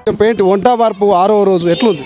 paint వంట వార్పు ఆరో రోజు ఎట్లుంది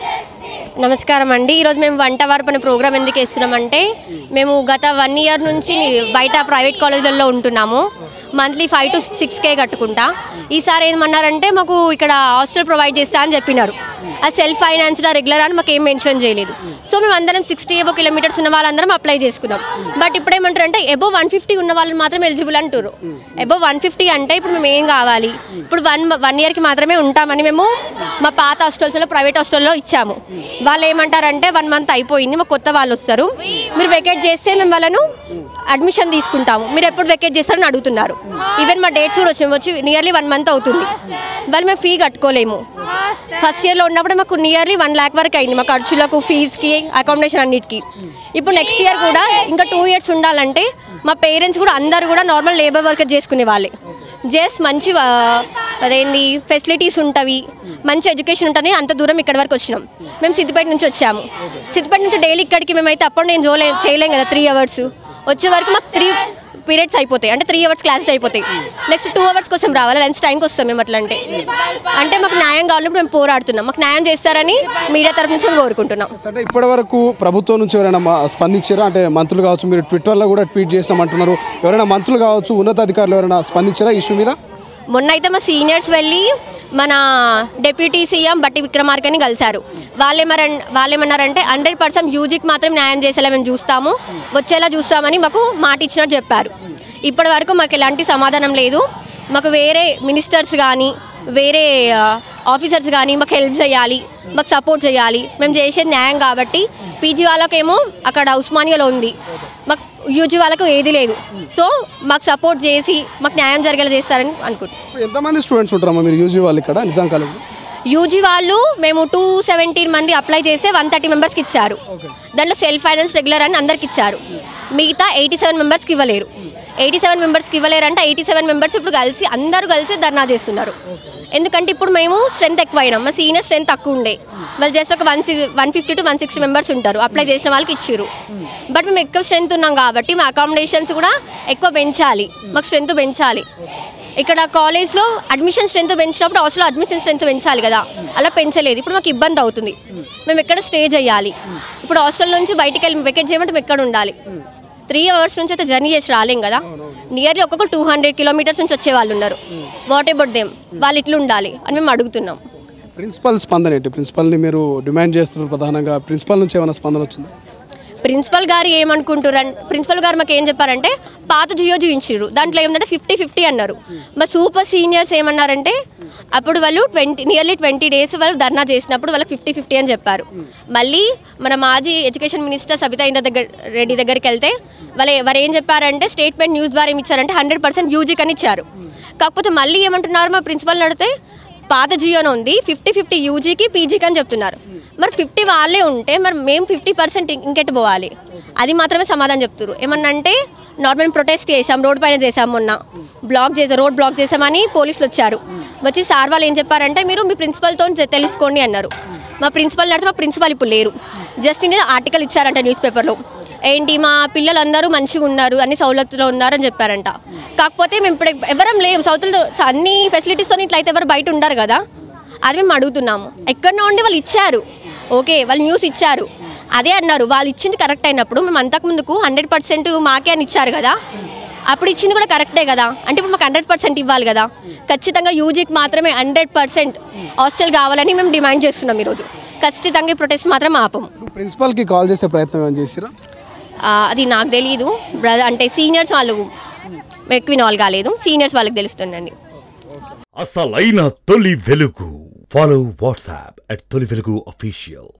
నమస్కారం అండి ఈరోజు మేము వంట వార్పు అనే ప్రోగ్రామ్ ఎందుకు వేస్తున్నామంటే మేము గత వన్ ఇయర్ నుంచి బయట ప్రైవేట్ కాలేజీలలో ఉంటున్నాము monthly five to six K కట్టుకుంటా ఈసారి ఏమన్నారంటే మాకు ఇక్కడ హాస్టల్ ప్రొవైడ్ చేస్తా అని చెప్పినారు అది సెల్ఫ్ ఫైనాన్స్డ్ రెగ్యులర్ అని మాకు ఏం మెన్షన్ చేయలేదు సో మేము అందరం సిక్స్టీ ఎబో కిలోమీటర్స్ ఉన్న వాళ్ళందరం అప్లై చేసుకున్నాం బట్ ఇప్పుడు ఏమంటారు అంటే ఎబో వన్ ఫిఫ్టీ ఉన్న వాళ్ళు మాత్రం ఎలిజిబుల్ అంటారు ఎబో వన్ ఫిఫ్టీ అంటే ఇప్పుడు మేము ఏం కావాలి ఇప్పుడు వన్ వన్ ఇయర్కి మాత్రమే ఉంటామని మేము మా పాత హాస్టల్స్లో ప్రైవేట్ హాస్టల్లో ఇచ్చాము వాళ్ళు ఏమంటారంటే వన్ మంత్ అయిపోయింది మా కొత్త వాళ్ళు వస్తారు మీరు వెకేట్ చేస్తే మేము వాళ్ళను అడ్మిషన్ తీసుకుంటాము మీరు ఎప్పుడు వెకేట్ చేస్తారని అడుగుతున్నారు ఈవెన్ మా డేట్స్ కూడా వచ్చి వచ్చి నియర్లీ వన్ మంత్ అవుతుంది వాళ్ళు మేము ఫీ కట్టుకోలేము ఫస్ట్ ఇయర్లో ఉన్నప్పుడు మాకు నియర్లీ వన్ ల్యాక్ వరకు అయింది మా ఖర్చులకు ఫీజుకి అకామిడేషన్ అన్నిటికీ ఇప్పుడు నెక్స్ట్ ఇయర్ కూడా ఇంకా టూ ఇయర్స్ ఉండాలంటే మా పేరెంట్స్ కూడా అందరు కూడా నార్మల్ లేబర్ వర్క్ చేసుకునే వాళ్ళే జస్ట్ మంచి ఆ, అదేంది ఫెసిలిటీస్ ఉంటవి మంచి ఎడ్యుకేషన్ ఉంటుంది అంత దూరం ఇక్కడ వరకు వచ్చినాం మేము సిద్దిపేట నుంచి వచ్చాము సిద్దిపేట నుంచి డైలీ ఇక్కడికి మేమైతే అప్పుడు నేను జోలే చేయలేం కదా త్రీ అవర్స్ వచ్చే వరకు మాకు త్రీ పీరియడ్స్ అయిపోతాయి అంటే త్రీ అవర్స్ క్లాసెస్ అయిపోతాయి నెక్స్ట్ టూ అవర్స్ కోసం రావాలి లంచ్ టైంకి వస్తాం మేము అట్లా అంటే అంటే మాకు న్యాయం కావాలన్నప్పుడు మేము పోరాడుతున్నాం మాకు న్యాయం చేస్తారని మీడియా తరపు నుంచి మేము కోరుకుంటున్నాం అంటే ఇప్పటి వరకు ప్రభుత్వం నుంచి ఎవరైనా మా- స్పందించారా అంటే మంత్రులు కావచ్చు మీరు ట్విట్టర్లో కూడా ట్వీట్ చేసినామంటున్నారు ఎవరైనా మంత్రులు కావచ్చు ఉన్నతాధికారులు ఎవరైనా స్పందించారా ఇష్యూ మీద మొన్న అయితే మా సీనియర్స్ వెళ్ళి మన డిప్యూటీ సీఎం బట్టి విక్రమార్కని కలిశారు వాళ్ళేమర వాళ్ళేమన్నారంటే హండ్రెడ్ పర్సెంట్ యూజీకి మాత్రం న్యాయం చేసేలా మేము చూస్తాము వచ్చేలా చూస్తామని మాకు మాట ఇచ్చినట్టు చెప్పారు ఇప్పటి వరకు మాకు ఎలాంటి సమాధానం లేదు మాకు వేరే మినిస్టర్స్ కానీ వేరే ఆఫీసర్స్ కానీ మాకు హెల్ప్ చేయాలి మాకు సపోర్ట్ చేయాలి మేము చేసేది న్యాయం కాబట్టి పీజీ వాళ్ళకేమో అక్కడ ఉస్మానియాలో ఉంది మాకు యూజీ వాళ్ళకు ఏది లేదు సో మాకు సపోర్ట్ చేసి మాకు న్యాయం జరిగేలా చేస్తారని అనుకుంటున్నాం ఇప్పుడు ఎంతమంది స్టూడెంట్స్ ఉంటారమ్మా మీరు యూజీ వాళ్ళు ఇక్కడ నిజాం కాలేజ్ యూజీ వాళ్ళు మేము టూ సెవెంటీన్ మంది అప్లై చేస్తే వన్ థర్టీ మెంబర్స్కి ఇచ్చారు దాంట్లో సెల్ఫ్ ఫైనాన్స్ రెగ్యులర్ అని అందరికి ఇచ్చారు మిగతా ఎయిటీ సెవెన్ మెంబర్స్కి ఇవ్వలేరు ఎయిటీ సెవెన్ మెంబర్స్కి ఇవ్వలేరు అంటే ఎయిటీ సెవెన్ మెంబర్స్ ఇప్పుడు కలిసి అందరూ కలిసి ధర్నా చేస్తున్నారు ఎందుకంటే ఇప్పుడు మేము స్ట్రెంత్ ఎక్కువ అయినాం మా సీనియర్ స్ట్రెంత్ తక్కువ ఉండే వాళ్ళు జస్ట్ ఒక one one fifty to one sixty members ఉంటారు అప్లై చేసిన వాళ్ళకి ఇచ్చారు బట్ మేము ఎక్కువ స్ట్రెంత్ ఉన్నాం కాబట్టి మా అకామిడేషన్స్ కూడా ఎక్కువ పెంచాలి మాకు స్ట్రెంత్ పెంచాలి ఇక్కడ కాలేజ్లో అడ్మిషన్ స్ట్రెంత్ పెంచినప్పుడు హాస్టల్లో అడ్మిషన్ స్ట్రెంత్ పెంచాలి కదా అలా పెంచలేదు ఇప్పుడు మాకు ఇబ్బంది అవుతుంది మేము ఎక్కడ స్టే చేయాలి ఇప్పుడు హాస్టల్ నుంచి బయటికి వెళ్ళి వెకెట్ చేయమంటే మేము ఎక్కడ ఉండాలి త్రీ అవర్స్ నుంచి అయితే జర్నీ చేసి రాలేం కదా నియర్లీ ఒక్కొక్కరు టూ హండ్రెడ్ కిలోమీటర్స్ నుంచి వచ్చే వాళ్ళు ఉన్నారు వాట్ అబౌట్ దేమ్ వాళ్ళు ఇట్లా ఉండాలి అని మేము అడుగుతున్నాం ప్రిన్సిపల్ స్పందన ఏంటి ప్రిన్సిపల్ని మీరు డిమాండ్ చేస్తున్నారు ప్రధానంగా ప్రిన్సిపల్ నుంచి ఏమైనా స్పందన వచ్చిందా ప్రిన్సిపల్ గారు ఏమనుకుంటారు ప్రిన్సిపల్ గారు మాకు ఏం చెప్పారంటే పాత జియో చూపించారు దాంట్లో ఏమంటే ఫిఫ్టీ ఫిఫ్టీ అన్నారు మా సూపర్ సీనియర్స్ ఏమన్నారంటే అప్పుడు వాళ్ళు ట్వంటీ నియర్లీ ట్వంటీ డేస్ వాళ్ళు ధర్నా చేసినప్పుడు వాళ్ళకి ఫిఫ్టీ ఫిఫ్టీ అని చెప్పారు మళ్ళీ మన మాజీ ఎడ్యుకేషన్ మినిస్టర్ సబితా ఇంద్ర దగ్గర రెడ్డి దగ్గరికి వెళ్తే వాళ్ళు వారు ఏం చెప్పారంటే స్టేట్మెంట్ న్యూస్ ద్వారా ఏమి ఇచ్చారంటే హండ్రెడ్ పర్సెంట్ యూజీకి అని ఇచ్చారు కాకపోతే మళ్ళీ ఏమంటున్నారు మా ప్రిన్సిపల్ని అడిగితే పాత జియోని ఉంది ఫిఫ్టీ ఫిఫ్టీ యూజీకి పీజీకి అని చెప్తున్నారు మరి ఫిఫ్టీ వాళ్ళే ఉంటే మరి మేము ఫిఫ్టీ పర్సెంట్ ఇంకెట్ పోవాలి అది మాత్రమే సమాధానం చెప్తారు ఏమన్నా అంటే నార్మల్ ప్రొటెస్ట్ చేసాం రోడ్ పైన చేసాం మొన్న బ్లాక్ చేసాం రోడ్ బ్లాక్ చేసామని పోలీసులు వచ్చారు వచ్చి సార్ వాళ్ళు ఏం చెప్పారంటే మీరు మీ ప్రిన్సిపల్తో తెలుసుకోండి అన్నారు మా ప్రిన్సిపల్ నడితే మా ప్రిన్సిపల్ ఇప్పుడు లేరు జస్ట్ ఇంకే ఆర్టికల్ ఇచ్చారంట న్యూస్ పేపర్లో ఏంటి మా పిల్లలందరూ మంచిగా ఉన్నారు అన్ని సౌలతులో ఉన్నారు అని చెప్పారంట కాకపోతే మేము ఇప్పుడు ఎవరం లేము సౌతులతో అన్ని ఫెసిలిటీస్తో ఇట్లా అయితే ఎవరు బయట ఉండరు కదా అది మేము అడుగుతున్నాము ఎక్కడో ఉండి వాళ్ళు ఇచ్చారు ఓకే వాళ్ళు న్యూస్ ఇచ్చారు అదే అన్నారు వాళ్ళు ఇచ్చింది కరెక్ట్ అయినప్పుడు మేము అంతకు ముందుకు హండ్రెడ్ పర్సెంట్ మాకే అని ఇచ్చారు కదా అప్పుడు ఇచ్చింది కూడా కరెక్టే కదా అంటే ఇప్పుడు మాకు హండ్రెడ్ పర్సెంట్ ఇవ్వాలి కదా ఖచ్చితంగా యూజీకి మాత్రమే హండ్రెడ్ పర్సెంట్ హాస్టల్ కావాలని మేము డిమాండ్ చేస్తున్నాం ఈరోజు ఖచ్చితంగా ఈ ప్రొటెస్ట్ మాత్రం ఆపము ప్రిన్సిపల్కి కాల్ చేసే ప్రయత్నం ఏమైనా చేసిరా ఆ, అది నాకు తెలియదు బ్రదర్ అంటే సీనియర్స్ వాళ్ళు ఎక్కువ ఇన్వాల్వ్ కాలేదు సీనియర్స్ వాళ్ళకి తెలుస్తుందండి అసలైన తొలి వెలుగు ఫాలో వాట్సాప్ అట్ తొలి వెలుగు అఫీషియల్